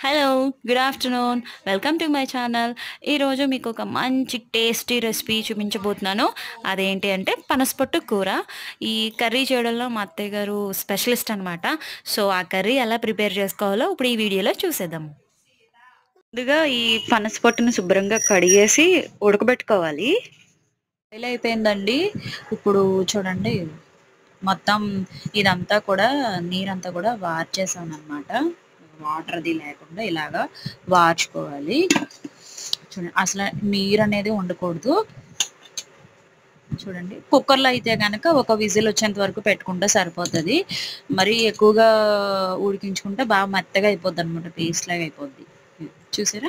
hello good afternoon welcome to my channel ఈరోజు మీకు ఒక మంచి టేస్టీ రెసిపీ చూపించబోతున్నాను అదేంటి అంటే పనసపొట్టు కూర ఈ కర్రీ చేయడంలో మా అత్తయ్య గారు స్పెషలిస్ట్ అనమాట సో ఆ కర్రీ ఎలా ప్రిపేర్ చేసుకోవాలో ఇప్పుడు ఈ వీడియోలో చూసేద్దాం ముందుగా ఈ పనసపొట్టును శుభ్రంగా కడిగేసి ఉడకబెట్టుకోవాలి బాయిల్ అయిపోయిందండి ఇప్పుడు చూడండి మొత్తం ఇదంతా కూడా నీరంతా కూడా వార్చేసాను అనమాట వాటర్ అది లేకుండా ఇలాగా వార్చుకోవాలి చూడండి అసలు నీరు అనేది ఉండకూడదు చూడండి కుక్కర్లో అయితే కనుక ఒక విజిల్ వచ్చేంత వరకు పెట్టుకుంటే సరిపోతుంది మరి ఎక్కువగా ఉడికించుకుంటే బాగా మెత్తగా అయిపోద్ది అనమాట పేస్ట్ లాగా అయిపోద్ది చూసారా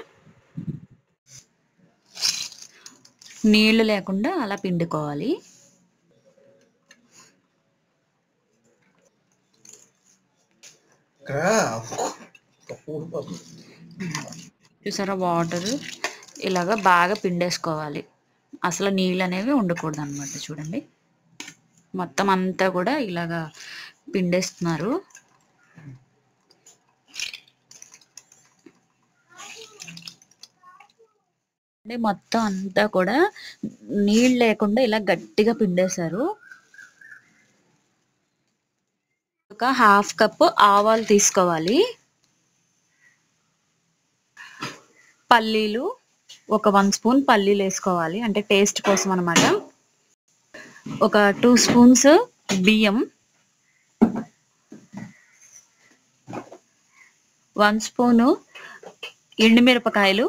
నీళ్లు లేకుండా అలా పిండుకోవాలి చూసారా వాటర్ ఇలాగ బాగా పిండేసుకోవాలి అసలు నీళ్ళు అనేవి ఉండకూడదు అనమాట చూడండి మొత్తం అంతా కూడా ఇలాగా పిండేస్తున్నారు అంటే మొత్తం అంతా కూడా నీళ్ళు లేకుండా ఇలా గట్టిగా పిండేశారు ఒక హాఫ్ కప్ ఆవాలు తీసుకోవాలి పల్లీలు ఒక వన్ స్పూన్ పల్లీలు వేసుకోవాలి అంటే టేస్ట్ కోసం అనమాట ఒక టూ స్పూన్స్ బియ్యం వన్ స్పూను ఎండుమిరపకాయలు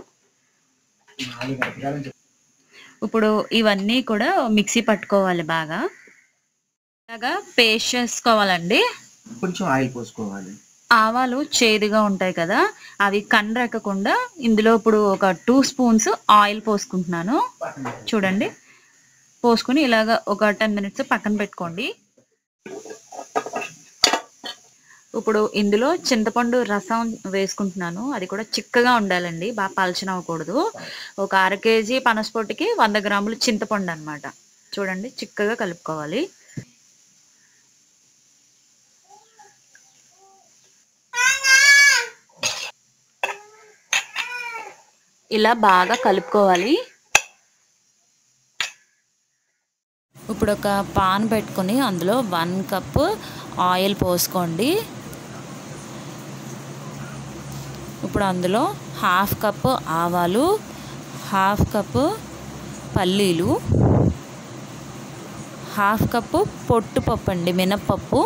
ఇప్పుడు ఇవన్నీ కూడా మిక్సీ పట్టుకోవాలి బాగా బాగా పేస్ట్ చేసుకోవాలండి కొంచెం ఆయిల్ పోసుకోవాలి ఆవాలు చేదుగా ఉంటాయి కదా అవి కండ్రెక్కకుండా ఇందులో ఇప్పుడు ఒక టూ స్పూన్స్ ఆయిల్ పోసుకుంటున్నాను చూడండి పోసుకుని ఇలాగ ఒక టెన్ మినిట్స్ పక్కన పెట్టుకోండి ఇప్పుడు ఇందులో చింతపండు రసం వేసుకుంటున్నాను అది కూడా చిక్కగా ఉండాలండి బాగా పలచన అవ్వకూడదు ఒక అర కేజీ పనసపొట్టుకి వంద గ్రాములు చింతపండు అనమాట చూడండి చిక్కగా కలుపుకోవాలి ఇలా బాగా కలుపుకోవాలి ఇప్పుడు ఒక పాన్ పెట్టుకొని అందులో వన్ కప్ ఆయిల్ పోసుకోండి ఇప్పుడు అందులో హాఫ్ కప్ ఆవాలు హాఫ్ కప్ పల్లీలు హాఫ్ కప్పు పొట్టుపప్పు అండి మినప్పప్పు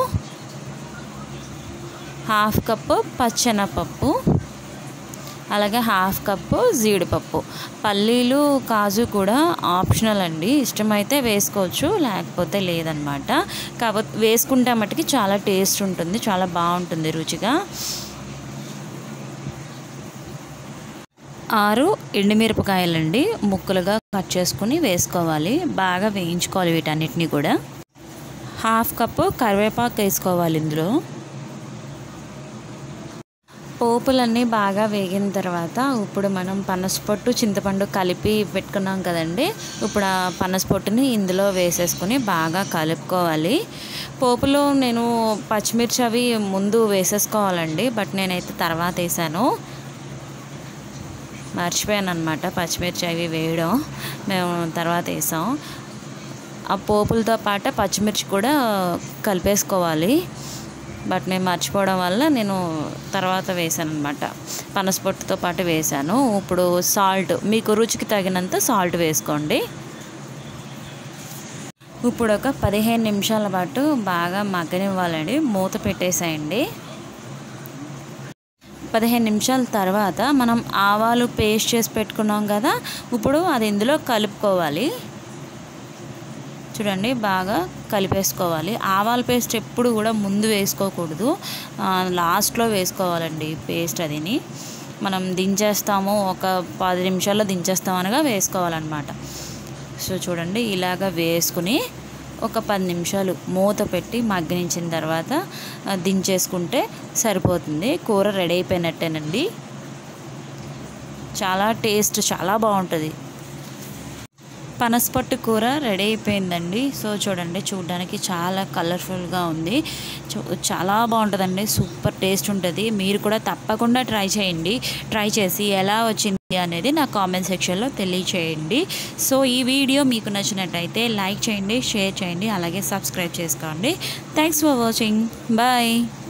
హాఫ్ కప్పు పచ్చెనపప్పు అలాగే హాఫ్ కప్పు జీడిపప్పు పల్లీలు కాజు కూడా ఆప్షనల్ అండి ఇష్టమైతే వేసుకోవచ్చు లేకపోతే లేదనమాట కాకపోతే వేసుకుంటే మట్టుకి చాలా టేస్ట్ ఉంటుంది చాలా బాగుంటుంది రుచిగా ఆరు ఎండుమిరపకాయలండి ముక్కలుగా కట్ చేసుకుని వేసుకోవాలి బాగా వేయించుకోవాలి వీటన్నిటిని కూడా హాఫ్ కప్పు కరివేపాకు వేసుకోవాలి ఇందులో పోపులన్నీ బాగా వేగిన తర్వాత ఇప్పుడు మనం పనసపొట్టు చింతపండు కలిపి పెట్టుకున్నాం కదండి ఇప్పుడు ఆ పనసపొట్టుని ఇందులో వేసేసుకుని బాగా కలుపుకోవాలి పోపులో నేను పచ్చిమిర్చి అవి ముందు వేసేసుకోవాలండి బట్ నేనైతే తర్వాత వేసాను మర్చిపోయాను అనమాట పచ్చిమిర్చి అవి వేయడం మేము తర్వాత వేసాం ఆ పోపులతో పాటు పచ్చిమిర్చి కూడా కలిపేసుకోవాలి బట్ మేము మర్చిపోవడం వల్ల నేను తర్వాత వేసాను అనమాట పనసపొట్టుతో పాటు వేసాను ఇప్పుడు సాల్ట్ మీకు రుచికి తగినంత సాల్ట్ వేసుకోండి ఇప్పుడు ఒక పదిహేను నిమిషాల పాటు బాగా మగ్గనివ్వాలండి మూత పెట్టేసేయండి పదిహేను నిమిషాల తర్వాత మనం ఆవాలు పేస్ట్ చేసి పెట్టుకున్నాం కదా ఇప్పుడు అది ఇందులో కలుపుకోవాలి చూడండి బాగా కలిపేసుకోవాలి ఆవాల పేస్ట్ ఎప్పుడు కూడా ముందు వేసుకోకూడదు లాస్ట్లో వేసుకోవాలండి పేస్ట్ అదిని మనం దించేస్తాము ఒక పది నిమిషాల్లో దించేస్తాం అనగా వేసుకోవాలన్నమాట సో చూడండి ఇలాగ వేసుకుని ఒక పది నిమిషాలు మూత పెట్టి మగ్గనించిన తర్వాత దించేసుకుంటే సరిపోతుంది కూర రెడీ అయిపోయినట్టేనండి చాలా టేస్ట్ చాలా బాగుంటుంది పనసపట్టు కూర రెడీ అయిపోయిందండి సో చూడండి చూడడానికి చాలా కలర్ఫుల్గా ఉంది చూ- చాలా బాగుంటుందండి సూపర్ టేస్ట్ ఉంటుంది మీరు కూడా తప్పకుండా ట్రై చేయండి ట్రై చేసి ఎలా వచ్చింది అనేది నా కామెంట్ సెక్షన్లో తెలియచేయండి సో ఈ వీడియో మీకు నచ్చినట్టయితే లైక్ చేయండి షేర్ చేయండి అలాగే సబ్స్క్రైబ్ చేసుకోండి థ్యాంక్స్ ఫర్ వాచింగ్ బాయ్